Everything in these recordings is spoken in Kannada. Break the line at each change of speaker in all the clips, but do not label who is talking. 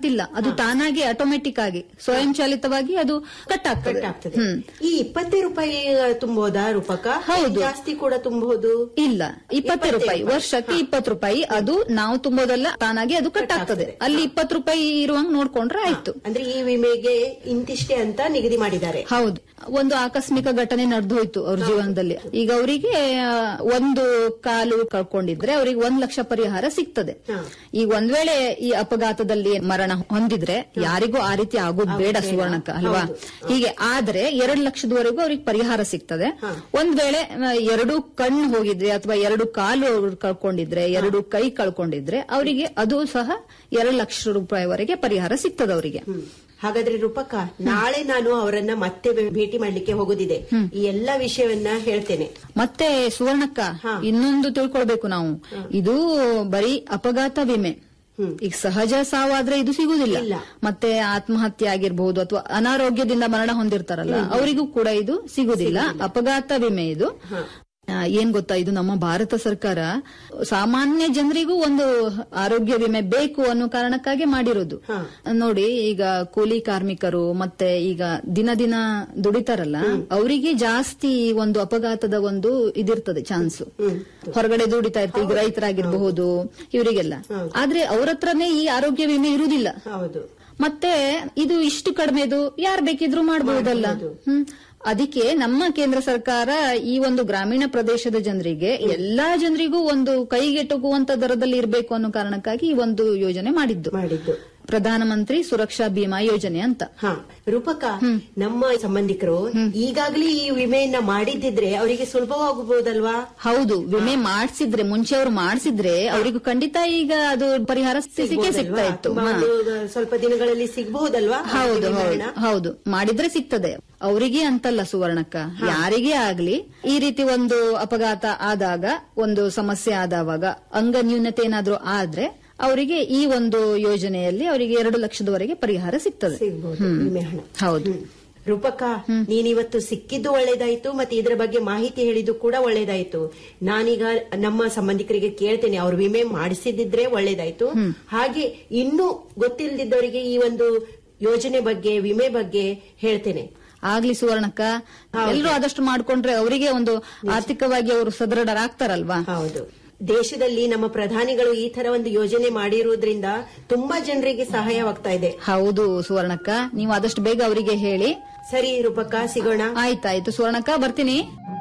ಮಾತಿಲ್ಲ ಅದು ತಾನಾಗಿ ಆಟೋಮೆಟಿಕ್ ಆಗಿ ಸ್ವಯಂಚಾಲಿತವಾಗಿ ಅದು ಕಟ್ ಆಗ್ತದೆ
ಆಗ್ತದೆ
ಹ್ಮ್
ಈ ಇಪ್ಪತ್ತೇ ರೂಪಾಯಿ ತುಂಬೋದಾ ರೂಪಕ
ಹೌದು.
ಜಾಸ್ತಿ ಕೂಡ ತುಂಬಬಹುದು
ಇಲ್ಲ ಇಪ್ಪತ್ತೇ ರೂಪಾಯಿ ವರ್ಷಕ್ಕೆ ಇಪ್ಪತ್ತು ರೂಪಾಯಿ ಅದು ನಾವು ತುಂಬೋದಲ್ಲ ತಾನಾಗಿ ಅದು ಕಟ್ ಆಗ್ತದೆ ಅಲ್ಲಿ ಇಪ್ಪತ್ತು ರೂಪಾಯಿ ಇರುವಂಗ್ ನೋಡ್ಕೊಂಡ್ರೆ ಆಯ್ತು
ಅಂದ್ರೆ ಈ ವಿಮೆಗೆ ಇಂತಿಷ್ಟೇ ಅಂತ ನಿಗದಿ ಮಾಡಿದ್ದಾರೆ
ಹೌದು ಒಂದು ಆಕಸ್ಮಿಕ ಘಟನೆ ನಡೆದು ಹೋಯ್ತು ಅವ್ರ ಜೀವನದಲ್ಲಿ ಈಗ ಅವರಿಗೆ ಒಂದು ಕಾಲು ಕಳ್ಕೊಂಡಿದ್ರೆ ಅವರಿಗೆ ಒಂದ್ ಲಕ್ಷ ಪರಿಹಾರ ಸಿಗ್ತದೆ
ಹಾ.
ಈಗ ಒಂದ್ ವೇಳೆ ಈ ಅಪಘಾತದಲ್ಲಿ ಮರಣ ಹೊಂದಿದ್ರೆ ಯಾರಿಗೂ ಆ ರೀತಿ ಆಗೋದ್ ಬೇಡ ಸುವರ್ಣಕ್ಕ ಅಲ್ವಾ ಹೀಗೆ ಆದ್ರೆ ಎರಡ್ ಲಕ್ಷದವರೆಗೂ ಅವ್ರಿಗೆ ಪರಿಹಾರ ಸಿಗ್ತದೆ ಒಂದ್ ವೇಳೆ ಆ, ಎರಡು ಕಣ್ಣು ಹೋಗಿದ್ರೆ ಅಥವಾ ಎರಡು ಕಾಲು ಅವ್ರು ಕಳ್ಕೊಂಡಿದ್ರೆ ಎರಡು ಕೈ ಕಳ್ಕೊಂಡಿದ್ರೆ ಅವರಿಗೆ ಅದು ಸಹ ಎರಡ್ ಲಕ್ಷ ರೂಪಾಯಿವರೆಗೆ ಪರಿಹಾರ ಸಿಗ್ತದೆ ಅವರಿಗೆ
ಹ್ಮ್. ಹಾಗಾದ್ರೆ ರೂಪಕ ನಾಳೆ ನಾನು ಅವರನ್ನ ಮತ್ತೆ ಭೇಟಿ ಮಾಡ್ಲಿಕ್ಕೆ ಹೋಗೋದಿದೆ ಈ ಎಲ್ಲಾ ವಿಷಯವನ್ನ ಹೇಳ್ತೇನೆ
ಮತ್ತೆ ಸುವರ್ಣಕ್ಕ ಇನ್ನೊಂದು ತಿಳ್ಕೊಳ್ಬೇಕು ನಾವು ಇದು ಬರೀ ಅಪಘಾತ ವಿಮೆ ಈಗ ಸಹಜ ಸಾವಾದ್ರೆ ಇದು ಸಿಗುದಿಲ್ಲ
ಇಲ್ಲ.
ಮತ್ತೆ ಆತ್ಮಹತ್ಯೆ ಆಗಿರ್ಬಹುದು ಅಥವಾ ಅನಾರೋಗ್ಯದಿಂದ ಮರಣ ಹೊಂದಿರ್ತಾರಲ್ಲ ಅವರಿಗೂ ಕೂಡ ಇದು ಸಿಗುದಿಲ್ಲ ಅಪಘಾತ ವಿಮೆ ಇದು ಆ, ಏನ್ ಗೊತ್ತಾ ಇದು ನಮ್ಮ ಭಾರತ ಸರ್ಕಾರ ಸಾಮಾನ್ಯ ಜನರಿಗೂ ಒಂದು ಆರೋಗ್ಯ ವಿಮೆ ಬೇಕು ಅನ್ನೋ ಕಾರಣಕ್ಕಾಗಿ ಮಾಡಿರೋದು ನೋಡಿ ಈಗ ಕೂಲಿ ಕಾರ್ಮಿಕರು ಮತ್ತೆ ಈಗ ದಿನ ದಿನ ದುಡಿತಾರಲ್ಲ ಅವರಿಗೆ ಜಾಸ್ತಿ ಈ ಒಂದು ಅಪಘಾತದ ಒಂದು ಇದಿರ್ತದೆ ಚಾನ್ಸ್ ಹೊರಗಡೆ ದುಡಿತಾ ಇರ್ತಾರೆ ಈಗ ರೈತರಾಗಿರಬಹುದು ಇವರಿಗೆಲ್ಲ ಆದ್ರೆ ಅವ್ರ ಹತ್ರನೇ ಈ ಆರೋಗ್ಯ ವಿಮೆ ಇರುವುದಿಲ್ಲ
ಹೌದು
ಮತ್ತೆ ಇದು ಇಷ್ಟು ಕಡಿಮೆದು ಯಾರು ಬೇಕಿದ್ರೂ ಮಾಡಬಹುದಲ್ಲ ಹ್ಮ್ ಅದಕ್ಕೆ ನಮ್ಮ ಕೇಂದ್ರ ಸರ್ಕಾರ ಈ ಒಂದು ಗ್ರಾಮೀಣ ಪ್ರದೇಶದ ಜನರಿಗೆ ಎಲ್ಲಾ ಜನರಿಗೂ ಒಂದು ಕೈಗೆಟುಕುವಂತ ದರದಲ್ಲಿ ಇರಬೇಕು ಅನ್ನೋ ಕಾರಣಕ್ಕಾಗಿ ಈ ಒಂದು ಯೋಜನೆ ಮಾಡಿದ್ದು
ಮಾಡಿದ್ದು
ಪ್ರಧಾನಮಂತ್ರಿ ಸುರಕ್ಷಾ ಬಿಮಾ ಯೋಜನೆ ಅಂತ
ಹಾ ರೂಪಕ ನಮ್ಮ ಸಂಬಂಧಿಕರು ಈಗಾಗಲೇ ಈ ವಿಮೆಯನ್ನ ಮಾಡಿದ್ದಿದ್ರೆ ಅವರಿಗೆ ಸುಲಭವಾಗಬಹುದಲ್ವಾ
ಹೌದು ವಿಮೆ ಮಾಡಿಸಿದ್ರೆ ಮುಂಚೆ ಅವರು ಮಾಡಿಸಿದ್ರೆ ಅವರಿಗೂ ಖಂಡಿತ ಈಗ ಅದು ಪರಿಹಾರ ಸಿಕ್ಕೇ ಸಿಗ್ತಾ ಇತ್ತು
ತುಂಬಾ
ಹಾ.
ಒಂದು ಸ್ವಲ್ಪ ದಿನಗಳಲ್ಲಿ ಸಿಗಬಹುದಲ್ವಾ
ಹೌದು ಹೌದು ಹೌದು ಮಾಡಿದ್ರೆ ಸಿಗ್ತದೆ ಅವರಿಗೆ ಅಂತಲ್ಲ ಸುವರ್ಣಕ್ಕ ಯಾರಿಗೇ ಆಗ್ಲಿ ಈ ರೀತಿ ಒಂದು ಅಪಘಾತ ಆದಾಗ ಒಂದು ಸಮಸ್ಯೆ ಆದವಾಗ ಅಂಗ ನ್ಯೂನತೆ ಏನಾದ್ರೂ ಆದ್ರೆ ಅವರಿಗೆ ಈ ಒಂದು ಯೋಜನೆಯಲ್ಲಿ ಅವರಿಗೆ ಎರಡು ಲಕ್ಷದವರೆಗೆ ಪರಿಹಾರ ಸಿಗ್ತದೆ
ಸಿಗಬಹುದು ವಿಮೆ ಹಣ
ಹೌದು
ರೂಪಕ ನೀನಿವತ್ತು ಸಿಕ್ಕಿದ್ದು ಒಳ್ಳೇದಾಯ್ತು ಮತ್ತೆ ಇದರ ಬಗ್ಗೆ ಮಾಹಿತಿ ಹೇಳಿದ್ದು ಕೂಡ ಒಳ್ಳೇದಾಯ್ತು ನಾನೀಗ ನಮ್ಮ ಸಂಬಂಧಿಕರಿಗೆ ಕೇಳ್ತೇನೆ ಅವ್ರು ವಿಮೆ ಮಾಡಿಸಿದ್ರೆ ಒಳ್ಳೇದಾಯ್ತು ಹಾಗೆ ಇನ್ನೂ ಗೊತ್ತಿಲ್ಲದಿದ್ದವರಿಗೆ ಈ ಒಂದು ಯೋಜನೆ ಬಗ್ಗೆ ವಿಮೆ ಬಗ್ಗೆ ಹೇಳ್ತೇನೆ
ಆಗ್ಲಿ ಸುವರ್ಣಕ್ಕ ಎಲ್ಲರೂ ಆದಷ್ಟು ಮಾಡ್ಕೊಂಡ್ರೆ ಅವರಿಗೆ ಒಂದು ಆರ್ಥಿಕವಾಗಿ ಅವರು ಸದೃಢರಾಗ್ತಾರಲ್ವಾ
ಹೌದು ದೇಶದಲ್ಲಿ ನಮ್ಮ ಪ್ರಧಾನಿಗಳು ಈ ತರ ಒಂದು ಯೋಜನೆ ಮಾಡಿರುವುದರಿಂದ ತುಂಬಾ ಜನರಿಗೆ ಸಹಾಯವಾಗ್ತಾ ಇದೆ
ಹೌದು ಸುವರ್ಣಕ್ಕ ನೀವು ಆದಷ್ಟು ಬೇಗ ಅವರಿಗೆ ಹೇಳಿ
ಸರಿ ರೂಪಕ ಸಿಗೋಣ
ಆಯ್ತಾಯ್ತು ಸುವರ್ಣಕ್ಕ ಬರ್ತೀನಿ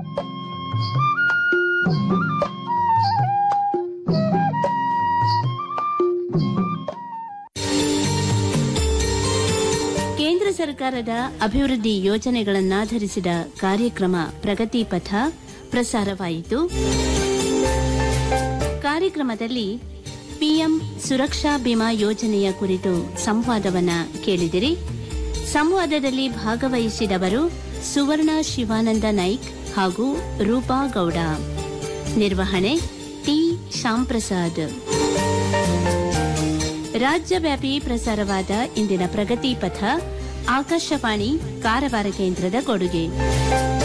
ಕೇಂದ್ರ ಸರ್ಕಾರದ ಅಭಿವೃದ್ಧಿ ಯೋಜನೆಗಳನ್ನಾಧರಿಸಿದ ಕಾರ್ಯಕ್ರಮ ಪ್ರಗತಿ ಪಥ ಪ್ರಸಾರವಾಯಿತು ಕಾರ್ಯಕ್ರಮದಲ್ಲಿ ಪಿಎಂ ಸುರಕ್ಷಾ ಬಿಮಾ ಯೋಜನೆಯ ಕುರಿತು ಸಂವಾದವನ್ನ ಕೇಳಿದಿರಿ ಸಂವಾದದಲ್ಲಿ ಭಾಗವಹಿಸಿದವರು ಸುವರ್ಣ ಶಿವಾನಂದ ನಾಯ್ಕ್ ಹಾಗೂ ರೂಪಾ ಗೌಡ ನಿರ್ವಹಣೆ ಟಿ ಶ್ಯಾಂಪ್ರಸಾದ್ ರಾಜ್ಯವ್ಯಾಪಿ ಪ್ರಸಾರವಾದ ಇಂದಿನ ಪ್ರಗತಿ ಪಥ ಆಕಾಶವಾಣಿ ಕಾರವಾರ ಕೇಂದ್ರದ ಕೊಡುಗೆ